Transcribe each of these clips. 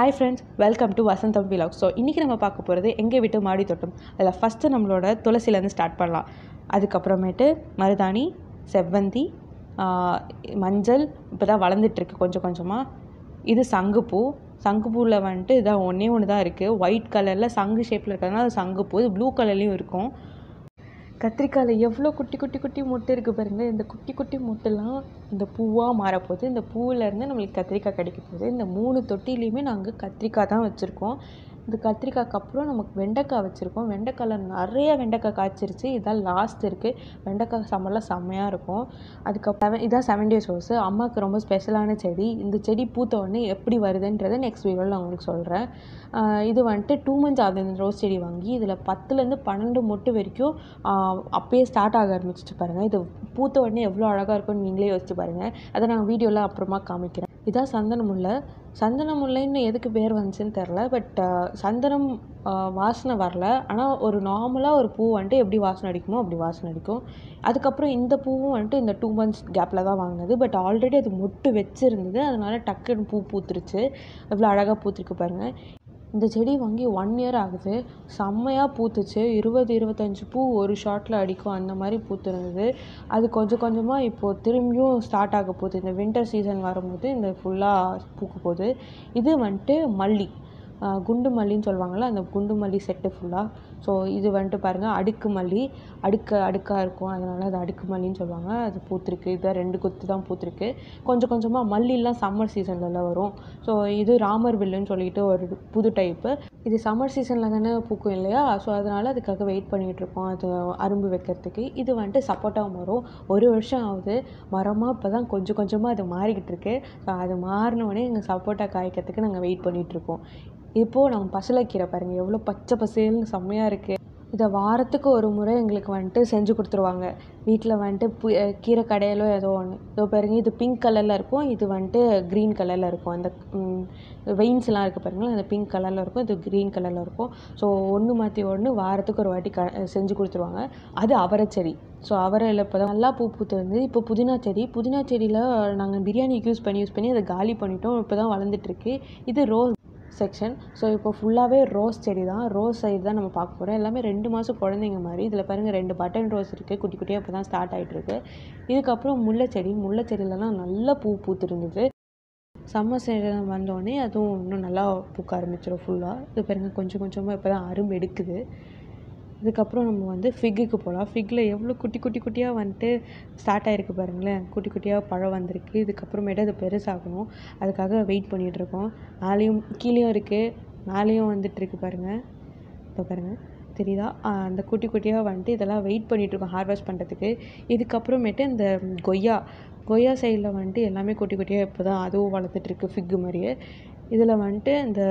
hi friends welcome to Vasantham vlog so இன்றைக்கி நம்ம பார்க்க போகிறது எங்கே விட்டு மாடி தோட்டம் அதில் ஃபஸ்ட்டு நம்மளோட துளசிலேருந்து ஸ்டார்ட் பண்ணலாம் அதுக்கப்புறமேட்டு மருதாணி செவ்வந்தி ஆஹ், மஞ்சள் இப்போ தான் வளர்ந்துட்டுருக்கு கொஞ்சம் கொஞ்சமாக இது சங்குப்பூ சங்குப்பூவில் வந்துட்டு இதான் ஒன்றே ஒன்று தான் இருக்குது ஒயிட் கலரில் சங்கு ஷேப்பில் இருக்கிறதுனால அது சங்குப்பூ இது ப்ளூ கலர்லேயும் இருக்கும் கத்திரிக்காயில் எவ்வளோ குட்டி குட்டி குட்டி மொட்டு இருக்குது பாருங்கள் இந்த குட்டி குட்டி மொட்டுலாம் இந்த பூவாக மாறப்போகுது இந்த பூவிலேருந்து நம்மளுக்கு கத்திரிக்காய் கிடைக்க போகுது இந்த மூணு தொட்டிலையுமே நாங்கள் கத்திரிக்காய் தான் வச்சுருக்கோம் இந்த கத்திரிக்காய்க்கு அப்புறம் நமக்கு வெண்டைக்காய் வச்சுருக்கோம் வெண்டைக்காயில் நிறைய வெண்டைக்காய் காய்ச்சிருச்சு இதான் லாஸ்ட் இருக்குது வெண்டைக்காய் சம்மரில் செம்மையாக இருக்கும் அதுக்கப்புறம் இதான் செவன் டேஸ் ரோஸு அம்மாவுக்கு ரொம்ப ஸ்பெஷலான செடி இந்த செடி பூத்த உடனே எப்படி வருதுன்றதை நெக்ஸ்ட் வீடியோவில் நான் உங்களுக்கு சொல்கிறேன் இது வந்துட்டு டூ மந்த்ஸ் ஆகுது இந்த ரோஸ் செடி வாங்கி இதில் பத்துலேருந்து பன்னெண்டு மொட்டு வரைக்கும் ஆஹ், அப்பயே ஸ்டார்ட் ஆக ஆரம்பிச்சிட்டு பாருங்கள் இது பூத்த உடனே எவ்வளோ அழகாக இருக்கும்னு நீங்களே யோசிச்சு பாருங்கள் அதை நான் வீடியோவில் அப்புறமா காமிக்கிறேன் இதான் சந்தன முல்லை சந்தன முல்லைன்னு எதுக்கு பேர் வந்துச்சுன்னு தெரில பட் சந்தனம் ஆஹ், வாசனை வரல ஆனால் ஒரு நார்மலாக ஒரு பூ வந்துட்டு எப்படி வாசனை அடிக்குமோ அப்படி வாசனை அடிக்கும் அதுக்கப்புறம் இந்த பூவும் வந்துட்டு இந்த டூ மந்த்ஸ் கேப்பில் தான் வாங்கினது பட் ஆல்ரெடி அது மொட்டு வச்சிருந்தது அதனால டக்குன்னு பூ பூத்துருச்சு எவ்வளோ அழகாக பூத்துருக்கு பாருங்கள் இந்த செடி வாங்கி ஒன் இயர் ஆகுது செம்மையாக பூத்துச்சு இருபது இருபத்தஞ்சி பூ ஒரு ஷாட்டில் அடிக்கும் அந்த மாதிரி பூத்துருந்தது அது கொஞ்சம் கொஞ்சமாக இப்போது திரும்பியும் ஸ்டார்ட் ஆக போகுது இந்த வின்டர் சீசன் வரும்போது இந்த ஃபுல்லாக பூக்க போகுது இது வந்துட்டு மல்லி ஆஹ் குண்டு மல்லின்னு சொல்லுவாங்கள்ல அந்த குண்டு மல்லி செட்டு ஃபுல்லாக ஸோ இது வந்துட்டு பாருங்கள் அடுக்கு மல்லி அடுக்கு அடுக்காக இருக்கும் அதனால அது அடுக்கு மல்லின்னு சொல்லுவாங்க அது பூத்திருக்கு இதான் ரெண்டு கொத்து தான் பூத்திருக்கு கொஞ்சம் கொஞ்சமாக மல்லிலாம் சம்மர் சீசன்லலாம் வரும் ஸோ இது ராமர் வில்லுன்னு சொல்லிட்டு ஒரு புது டைப்பு இது சம்மர் சீசனில் தானே பூக்கும் இல்லையா ஸோ அதனால் அதுக்காக வெயிட் பண்ணிகிட்டு இருக்கோம் அது அரும்பு வைக்கிறதுக்கு இது வந்துட்டு சப்போட்டா மரம் ஒரு வருஷம் ஆகுது மரமாக இப்போ தான் கொஞ்சம் கொஞ்சமாக அது மாறிக்கிட்டு இருக்கு ஸோ அது மாறினோடனே எங்கள் சப்போட்டா காய்க்கிறதுக்கு நாங்கள் வெயிட் பண்ணிகிட்டு இருக்கோம் இப்போது நம்ம பசலைக்கீரை பாருங்கள் எவ்வளோ பச்சை பசேல்னு செம்மையாக இருக்குது இதை வாரத்துக்கு ஒரு முறை எங்களுக்கு வந்துட்டு செஞ்சு கொடுத்துருவாங்க வீட்டில் வந்துட்டு பு அஹ் கீரை கடையிலோ ஏதோ ஒன்று இதோ பாருங்க இது பிங்க் கலரில் இருக்கும் இது வந்துட்டு க்ரீன் கலரில் இருக்கும் அந்த வெயின்ஸ்லாம் இருக்குது பாருங்களேன் அந்த பிங்க் கலரில் இருக்கும் இது க்ரீன் கலரில் இருக்கும் ஸோ ஒன்று மாற்றி ஒன்று வாரத்துக்கு ஒரு வாட்டி க செஞ்சு கொடுத்துருவாங்க அது அவரை செடி ஸோ அவரையில் இப்போ தான் நல்லா பூ பூத்து வந்து இப்போ புதினா செடி புதினா செடியில் நாங்கள் பிரியாணிக்கு யூஸ் பண்ணி யூஸ் பண்ணி அதை காலி பண்ணிட்டோம் இப்போ தான் வளர்ந்துட்டுருக்கு இது ரோஸ் செக்ஷன் ஸோ இப்போ ஃபுல்லாகவே ரோஸ் செடி தான் ரோஸ் சைடு தான் நம்ம பார்க்க போகிறோம் எல்லாமே ரெண்டு மாதம் குழந்தைங்க மாதிரி இதில் பாருங்கள் ரெண்டு பட்டன் ரோஸ் இருக்குது குட்டி குட்டியாக இப்போ தான் ஸ்டார்ட் ஆகிட்டுருக்கு இதுக்கப்புறம் முல்லை செடி முல்லை செடியிலலாம் நல்லா பூ பூத்துருந்தது சம்மர் சீசன் வந்தோடனே அதுவும் இன்னும் நல்லா பூக்க ஆரம்பிச்சிடும் ஃபுல்லாக இது பாருங்க கொஞ்சம் கொஞ்சமாக இப்போ தான் அரும்பு எடுக்குது இதுக்கப்புறம் நம்ம வந்து ஃபிக்குக்கு போகலாம் ஃபிக்கில் எவ்வளோ குட்டி குட்டி குட்டியாக வந்துட்டு ஸ்டார்ட் ஆகிருக்கு பாருங்களேன் குட்டி குட்டியாக பழம் வந்திருக்கு இதுக்கப்புறமேட்டு அது பெருசாகணும் அதுக்காக வெயிட் பண்ணிகிட்ருக்கோம் மேலேயும் கீழேயும் இருக்குது மேலேயும் வந்துட்டுருக்கு பாருங்கள் இப்போ பாருங்கள் தெரியுதா ஆஹ் அந்த குட்டி குட்டியாக வந்துட்டு இதெல்லாம் வெயிட் பண்ணிகிட்ருக்கோம் ஹார்வெஸ்ட் பண்ணுறதுக்கு இதுக்கப்புறமேட்டு இந்த கொய்யா கொய்யா சைடில் வந்துட்டு எல்லாமே குட்டி குட்டியாக இப்போ தான் அதுவும் வளர்த்துட்ருக்கு ஃபிக்கு மாதிரியே இதில் வந்துட்டு இந்த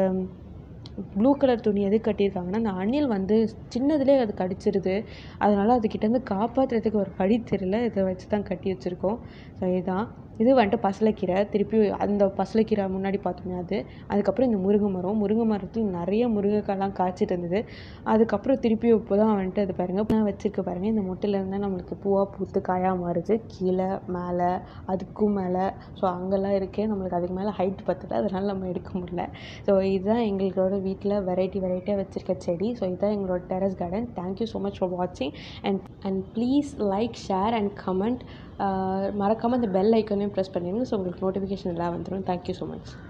ப்ளூ கலர் துணி எது கட்டியிருக்காங்கன்னா அந்த அணில் வந்து சின்னதுலேயே அது கடிச்சிருது அதனால் அதுக்கிட்டேருந்து காப்பாற்றுறதுக்கு ஒரு வழி தெரியல இதை வச்சு தான் கட்டி வச்சுருக்கோம் ஸோ இதுதான் இது வந்துட்டு பசலைக்கீரை திருப்பி அந்த பசலைக்கீரை முன்னாடி பார்த்தோமே அது அதுக்கப்புறம் இந்த முருங்கை மரம் முருங்கை மரத்தில் நிறைய முருங்கைக்காய்லாம் காய்ச்சிட்டு இருந்தது அதுக்கப்புறம் திருப்பி இப்போ தான் வந்துட்டு அது பாருங்கள் நான் வச்சுருக்க பாருங்கள் இந்த மொட்டிலேருந்து நம்மளுக்கு பூவாக பூத்து காயாக மாறுது கீழே மேலே அதுக்கும் மேலே ஸோ அங்கெல்லாம் இருக்கே நம்மளுக்கு அதுக்கு மேலே ஹைட் பத்தல அதனால் நம்ம எடுக்க முடியல ஸோ இதுதான் எங்களோட வீட்டில் வெரைட்டி வெரைட்டியாக வச்சுருக்க செடி ஸோ இதுதான் எங்களோட terrace garden thank you so much for வாட்சிங் and and please like share and comment மறக்காமல் அந்த பெல் ஐக்கனையும் ப்ரெஸ் பண்ணிடுங்க ஸோ உங்களுக்கு நோட்டிஃபிகேஷன் எல்லாம் வந்துடும் தேங்க்யூ ஸோ மச்